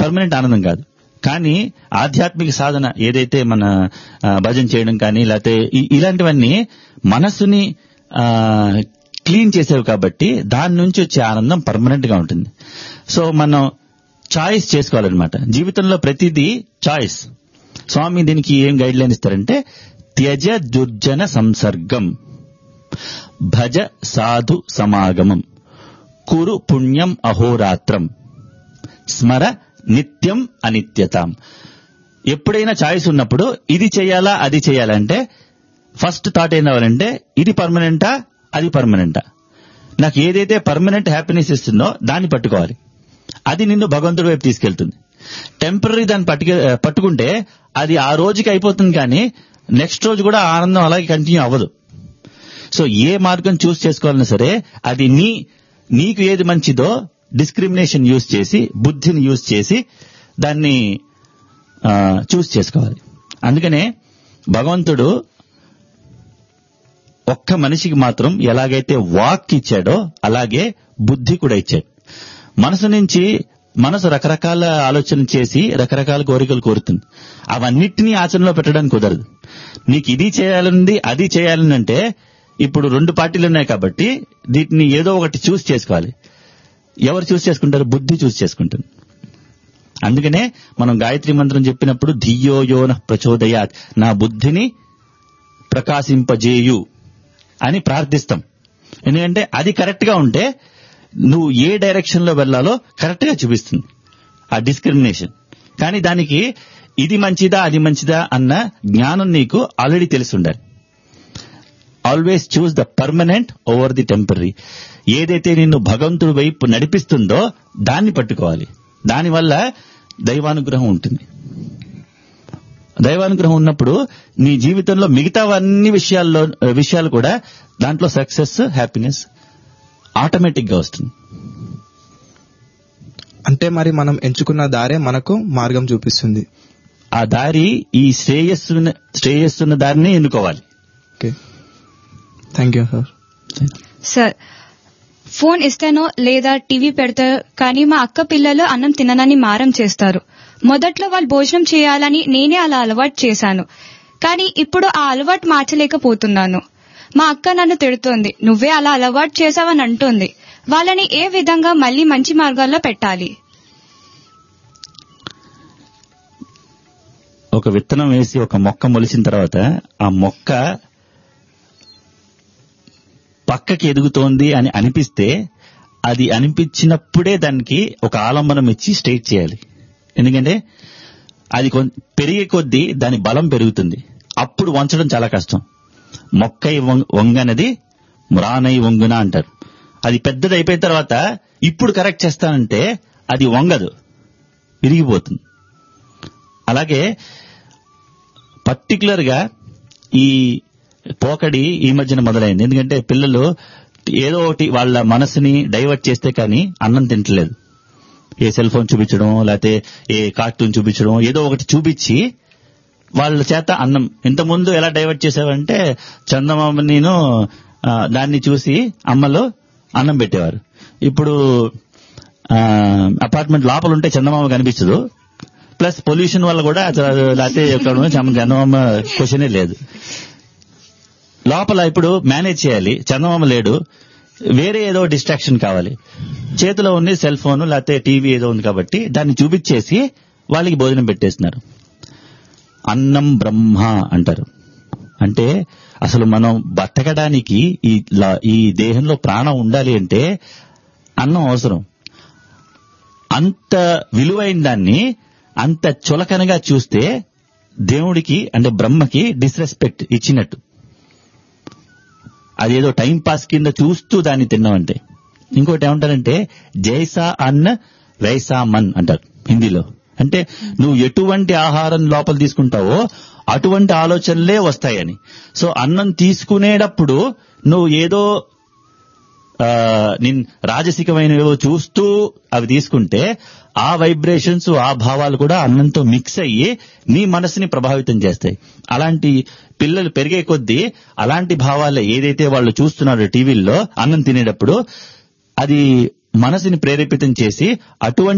permanent ఆనందం కాదు కానీ ఆధ్యాత్మిక సాధన ఏదైతే మన ఆ, భజన చేయడం కానీ లేకపోతే ఇ- ఇలాంటివన్నీ మనసుని క్లీన్ చేసేవి కాబట్టి దాని నుంచి వచ్చే ఆనందం పర్మనెంట్ గా ఉంటుంది సో మనం చాయిస్ చేసుకోవాలన్నమాట జీవితంలో ప్రతిదీ చాయిస్ స్వామి దీనికి ఏం గైడ్ లైన్ ఇస్తారంటే త్యజ దుర్జన సంసర్గం భజ సాధు సమాగమం కురు పుణ్యం అహోరాత్రం స్మర నిత్యం అనిత్యతాం ఎప్పుడైనా చాయిస్ ఉన్నప్పుడు ఇది చేయాలా అది చేయాలంటే ఫస్ట్ థాట్ ఏం రావాలంటే ఇది పర్మనెంటా అది పర్మనెంటా నాకు ఏదైతే పర్మనెంట్ హ్యాపీనెస్ ఇస్తుందో దాన్ని పట్టుకోవాలి అది నిన్ను భగవంతుడి వైపు తీసుకెళ్తుంది టెంపరీ దాన్ని పట్టుకు పట్టుకుంటే అది ఆ రోజుకి అయిపోతుంది కానీ నెక్స్ట్ రోజు కూడా ఆ ఆనందం అలాగే కంటిన్యూ అవ్వదు సో ఏ మార్గం చూస్ చేసుకోవాలన్నా సరే అది నీ నీకు ఏది మంచిదో డిస్క్రిమినేషన్ యూజ్ చేసి బుద్ధిని యూజ్ చేసి దాన్ని చూస్ చేసుకోవాలి అందుకనే భగవంతుడు ఒక్క మనిషికి మాత్రం ఎలాగైతే వాక్ ఇచ్చాడో అలాగే బుద్ధి కూడా ఇచ్చాడు మనసు నుంచి మనసు రకరకాల ఆలోచన చేసి రకరకాల కోరికలు కోరుతుంది అవన్నిటినీ ఆచరణలో పెట్టడానికి కుదరదు నీకు ఇది చేయాలనుంది అది చేయాలని అంటే ఇప్పుడు రెండు పార్టీలు ఉన్నాయి కాబట్టి వీటిని ఏదో ఒకటి చూస్ చేసుకోవాలి ఎవరు చూస్ చేసుకుంటారు బుద్ధి చూస్ చేసుకుంటుంది అందుకనే మనం గాయత్రి మంత్రం చెప్పినప్పుడు ధియో యోన ప్రచోదయాత్ నా బుద్ధిని ప్రకాశింపజేయు అని ప్రార్థిస్తాం ఎందుకంటే అది కరెక్ట్ గా ఉంటే నువ్వు ఏ డైరెక్షన్ లో వెళ్లాలో కరెక్ట్ గా చూపిస్తుంది ఆ డిస్క్రిమినేషన్ కానీ దానికి ఇది మంచిదా అది మంచిదా అన్న జ్ఞానం నీకు ఆల్రెడీ తెలిసి ఉండాలి always choose the permanent over the temporary ఏదైతే నిన్ను భగవంతుడి వైపు నడిపిస్తుందో దాన్ని పట్టుకోవాలి దానివల్ల దైవానుగ్రహం ఉంటుంది దైవానుగ్రహం ఉన్నప్పుడు నీ జీవితంలో మిగతావన్నీ విషయాల్లో విషయాలు కూడా దాంట్లో సక్సెస్ హ్యాపీనెస్ ఆటోమేటిక్ గా వస్తుంది అంటే మరి మనం ఎంచుకున్న దారే మనకు మార్గం చూపిస్తుంది ఆ దారి ఈ శ్రేయస్సున్న శ్రేయస్సున్న దారిని ఎన్నుకోవాలి okay thank you sir sir phone ఇస్తేనో లేదా టీవీ పెడతారు కానీ మా అక్క పిల్లలు అన్నం తిననని మారం చేస్తారు మొదట్లో వాళ్ళు భోజనం చేయాలని నేనే అలా అలవాటు చేశాను కానీ ఇప్పుడు ఆ అలవాటు మార్చలేకపోతున్నాను మా అక్క నన్ను తిడుతోంది నువ్వే అలా అలవాటు చేశావని అంటోంది వాళ్ళని ఏ విధంగా మళ్ళీ మంచి మార్గాల్లో పెట్టాలి ఒక విత్తనం వేసి ఒక మొక్క మొలిచిన తర్వాత ఆ మొక్క పక్కకి ఎదుగుతోంది అని అనిపిస్తే అది అనిపించినప్పుడే దానికి ఒక ఆలంబనం ఇచ్చి స్ట్రైట్ చేయాలి ఎందుకంటే అది కొం- పెరిగే కొద్దీ దాని బలం పెరుగుతుంది అప్పుడు వంచడం చాలా కష్టం మొక్కై వం- వంగనది మురానై వంగున అంటారు అది పెద్దది అయిపోయిన తర్వాత ఇప్పుడు కరెక్ట్ చేస్తానంటే అది వంగదు విరిగిపోతుంది అలాగే పర్టికులర్ గా ఈ పోకడి ఈ మధ్యన మొదలైంది ఎందుకంటే పిల్లలు ఏదో ఒకటి వాళ్ళ మనసుని డైవర్ట్ చేస్తే కానీ అన్నం తింటలేదు ఏ సెల్ ఫోన్ చూపించడం లేకపోతే ఏ కార్టూన్ చూపించడం ఏదో ఒకటి చూపించి వాళ్ళ చేత అన్నం ఇంతకుముందు ఎలా డైవర్ట్ చేసేవారంటే చందమామ నేను ఆ, దాన్ని చూసి అమ్మలో అన్నం పెట్టేవారు ఇప్పుడు అపార్ట్మెంట్ లోపల ఉంటే చందమామ కనిపించదు ప్లస్ పొల్యూషన్ వల్ల కూడా అసలు లేకపోతే ఇక్కడ చందమామ క్వశ్చనే లేదు లోపల ఇప్పుడు మేనేజ్ చేయాలి చందమామ లేడు వేరే ఏదో డిస్ట్రాక్షన్ కావాలి చేతిలో ఉంది సెల్ ఫోన్ లేకపోతే టీవీ ఏదో ఉంది కాబట్టి దాన్ని చూపించేసి వాళ్ళకి భోజనం పెట్టేస్తున్నారు అన్నం బ్రహ్మ అంటారు అంటే అసలు మనం బతకడానికి ఈ లా- ఈ దేహంలో ప్రాణం ఉండాలి అంటే అన్నం అవసరం అంత విలువైన దాన్ని అంత చులకనగా చూస్తే దేవుడికి అంటే బ్రహ్మకి డిస్రెస్పెక్ట్ ఇచ్చినట్టు అదేదో టైం పాస్ కింద చూస్తూ దాన్ని తిన్నామంటే ఇంకోటి ఏమంటారంటే జైసా అన్న వైసా మన్ అంటారు హిందీలో అంటే నువ్వు ఎటువంటి ఆహారం లోపల తీసుకుంటావో అటువంటి ఆలోచనలే వస్తాయని సో అన్నం తీసుకునేటప్పుడు నువ్వు ఏదో ఆ, నిన్ రాజసికమైనవేవో చూస్తూ అవి తీసుకుంటే ఆ వైబ్రేషన్స్ ఆ భావాలు కూడా అన్నంతో మిక్స్ అయ్యి నీ మనసుని ప్రభావితం చేస్తాయి అలాంటి పిల్లలు పెరిగే కొద్దీ అలాంటి భావాలు ఏదైతే వాళ్ళు చూస్తున్నారో టీవీల్లో అన్నం తినేటప్పుడు అది మనసుని ప్రేరేపితం చేసి అటువంటి